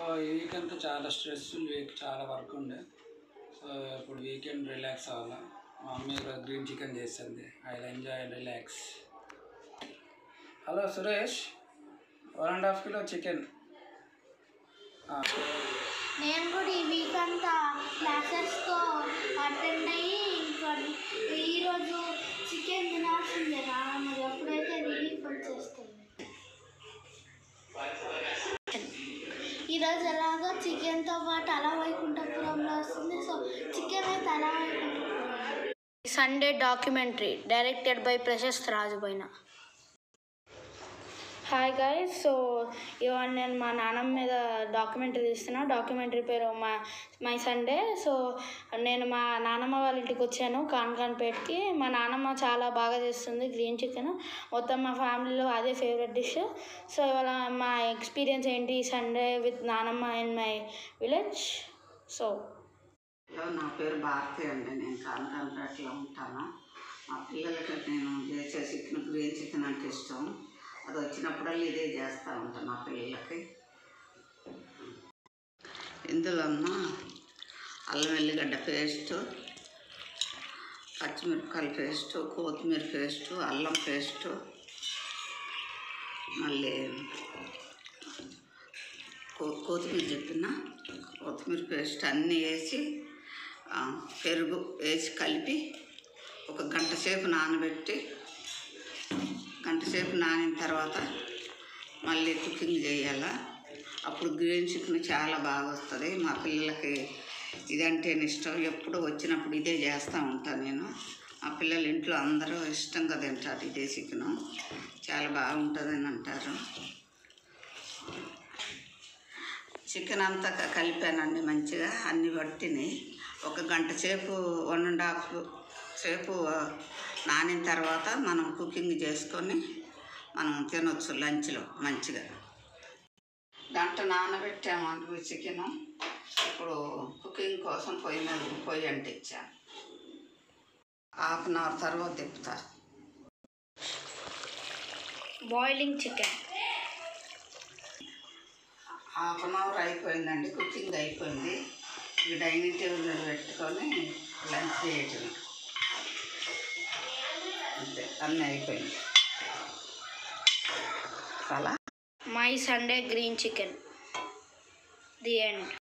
ఈ వీకెండ్ చాలా stressful week చాలా వర్క్ ఉండే సో ఇప్పుడు వీకెండ్ రిలాక్స్ అవ్వాలా మా మమ్మీ ఈరోజు గ్రీన్ చికెన్ చేస్తుంది I enjoy and relax hello Suresh one and half kilo chicken నేను కూడా ఈ వీక్ అంతా క్లాసెస్తో అటెండ్ అయ్యి ఇంకా ఈరోజు చికెన్ తినాల్సిందే రా మరి ఎప్పుడైతే రిలీఫ్ వచ్చేస్తుంది ఈరోజు ఎలాగో చికెన్తో పాటు అలా వైకుంఠపురంలో వస్తుంది సో చికెన్ అయితే అలా Vaikunthapuram Sunday documentary directed by Prashast రాజుబైన హాయ్ గాయస్ సో ఇవాళ నేను మా నాన్నమ్మ మీద డాక్యుమెంటరీ తీస్తున్నా డాక్యుమెంటరీ పేరు మా మై సండే సో నేను మా నాన్నమ్మ వాళ్ళ ఇంటికి వచ్చాను కాన్కాన్పేట్కి మా నాన్నమ్మ చాలా బాగా చేస్తుంది గ్రీన్ చికెన్ మొత్తం మా ఫ్యామిలీలో అదే ఫేవరెట్ డిష్ సో ఇవాళ మా ఎక్స్పీరియన్స్ ఏంటి సండే విత్ నానమ్మ in my village so hello నా పేరు భారతి అండి నేను కానకానపేటలో ఉంటాను మా పిల్లలకి నేను చేసే చికెన్ గ్రీన్ చికెన్ అంటే ఇష్టం అది వచ్చినప్పుడల్లా ఇదే చేస్తూ ఉంటాను మా పిల్లలకి ఇందులో అల్లం వెల్లిగడ్డ పేస్ట్ పచ్చిమిరపకాయల పేస్టు కొత్తిమీర పేస్టు అల్లం పేస్టు మళ్ళీ కో- కొత్తిమీర చెప్పిన కొత్తిమీర పేస్ట్ అన్నీ వేసి ఆ, పెరుగు వేసి కలిపి ఒక గంట సేపు నానబెట్టి గంట సేపు నానిన తర్వాత మళ్ళీ కుకింగ్ చేయాలా అప్పుడు గ్రీన్ చికెన్ చాలా బాగా వస్తుంది మా పిల్లలకి ఇదంటే ఇష్టం ఎప్పుడు వచ్చినప్పుడు ఇదే చేస్తూ ఉంటాను నేను మా పిల్లలు ఇంట్లో అందరూ ఇష్టంగా తింటారు ఇదే చికెను చాలా బాగుంటుందని అంటారు చికెన్ అంతా క- కలిపానండి మంచిగా అన్ని పట్టిని ఒక గంట సేపు వన్ అండ్ హాఫ్ సేపు నానిన తర్వాత మనం కుకింగ్ చేసుకొని మనం తినొచ్చు లంచ్లో మంచిగా గంట నానబెట్టాము చికెన్ ఇప్పుడు కుకింగ్ కోసం పొయ్యి మీద పొయ్యి అంటించాను హాఫ్ అన్ అవర్ తర్వాత తిప్పుతా boiling chicken half an hour అయిపోయిందండి కుకింగ్ అయిపోయింది ఇక డైనింగ్ టేబుల్ మీద పెట్టుకొని లంచ్ చేయటం అంతే అన్నీ అయిపోయింది చాలా my Sunday green chicken the end